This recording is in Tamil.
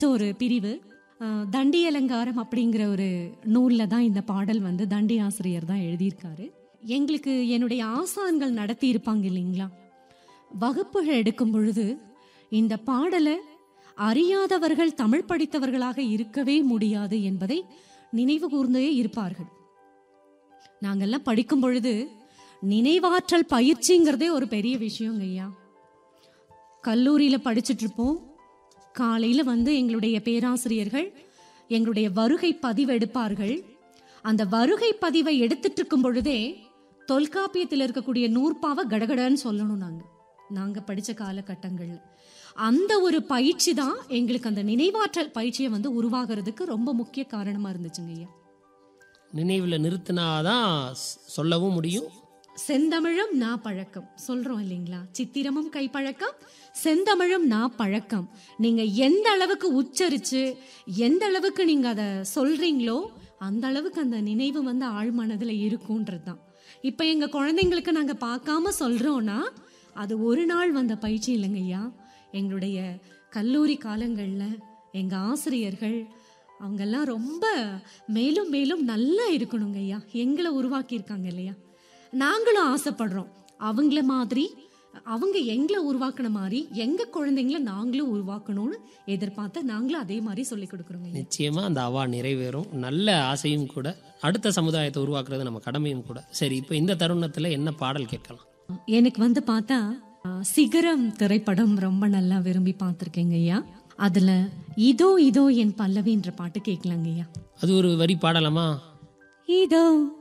ஒரு பிரிவு அஹ், தண்டி அலங்காரம் அப்படிங்கிற ஒரு நூல்ல தான் இந்த பாடல் வந்து தண்டி ஆசிரியர் தான் எழுதியிருக்காரு எங்களுக்கு என்னுடைய ஆசான்கள் நடத்தி இருப்பாங்க இல்லைங்களா வகுப்புகள் எடுக்கும் பொழுது இந்த பாடலை அறியாதவர்கள் தமிழ் படித்தவர்களாக இருக்கவே முடியாது என்பதை நினைவு கூர்ந்தே இருப்பார்கள் நாங்கெல்லாம் படிக்கும் பொழுது நினைவாற்றல் பயிற்சிங்கிறதே ஒரு பெரிய விஷயங்க ஐயா கல்லூரியில படிச்சுட்டு இருப்போம் காலையில வந்து எங்களுடைய பேராசிரியர்கள் எங்களுடைய வருகை பதிவு எடுப்பார்கள் அந்த வருகை பதிவை எடுத்துட்டு இருக்கும் பொழுதே தொல்காப்பியத்தில் இருக்கக்கூடிய நூற்பாவை கடகடன்னு சொல்லணும் நாங்க நாங்க படிச்ச காலகட்டங்கள்ல அந்த ஒரு பயிற்சி தான் எங்களுக்கு அந்த நினைவாற்றல் பயிற்சியை வந்து உருவாகிறதுக்கு ரொம்ப முக்கிய காரணமா இருந்துச்சுங்க ஐயா நினைவில் நிறுத்தினாதான் ஸ்- சொல்லவும் முடியும் செந்தமிழும் நா பழக்கம் சொல்றோம் இல்லைங்களா சித்திரமும் கைப்பழக்கம் செந்தமிழும் நா பழக்கம் நீங்க எந்த அளவுக்கு உச்சரிச்சு எந்த அளவுக்கு நீங்க அதை சொல்றீங்களோ அந்த அளவுக்கு அந்த நினைவு வந்து ஆழ்மனதுல இருக்கும்ன்றது தான் இப்ப எங்க குழந்தைங்களுக்கு நாங்க பார்க்காம சொல்றோம்னா அது ஒரு நாள் வந்த பயிற்சி இல்லைங்க ஐயா எங்களுடைய கல்லூரி காலங்கள்ல எங்க ஆசிரியர்கள் அவங்கெல்லாம் ரொம்ப மேலும் மேலும் நல்லா இருக்கணுங்க ஐயா எங்களை உருவாக்கி இருக்காங்க இல்லையா நாங்களும் ஆசைப்படுறோம் அவங்கள மாதிரி அவங்க எங்களை உருவாக்குன மாதிரி எங்க குழந்தைங்கள நாங்களும் உருவாக்கணும்னு எதிர்பார்த்து நாங்களும் அதே மாதிரி சொல்லி கொடுக்குறோங்க ஐயா. நிச்சயமா அந்த அவா நிறைவேறும் நல்ல ஆசையும் கூட அடுத்த சமுதாயத்தை உருவாக்குறது நம்ம கடமையும் கூட சரி இப்போ இந்த தருணத்துல என்ன பாடல் கேட்கலாம் எனக்கு வந்து பார்த்தா ஆ, சிகரம் திரைப்படம் ரொம்ப நல்லா விரும்பி பார்த்துருக்கேங்க ஐயா அதுல இதோ இதோ என் பல்லவின்ற பாட்டு கேட்கலாங்க ஐயா அது ஒரு வரி பாடலாமா இதோ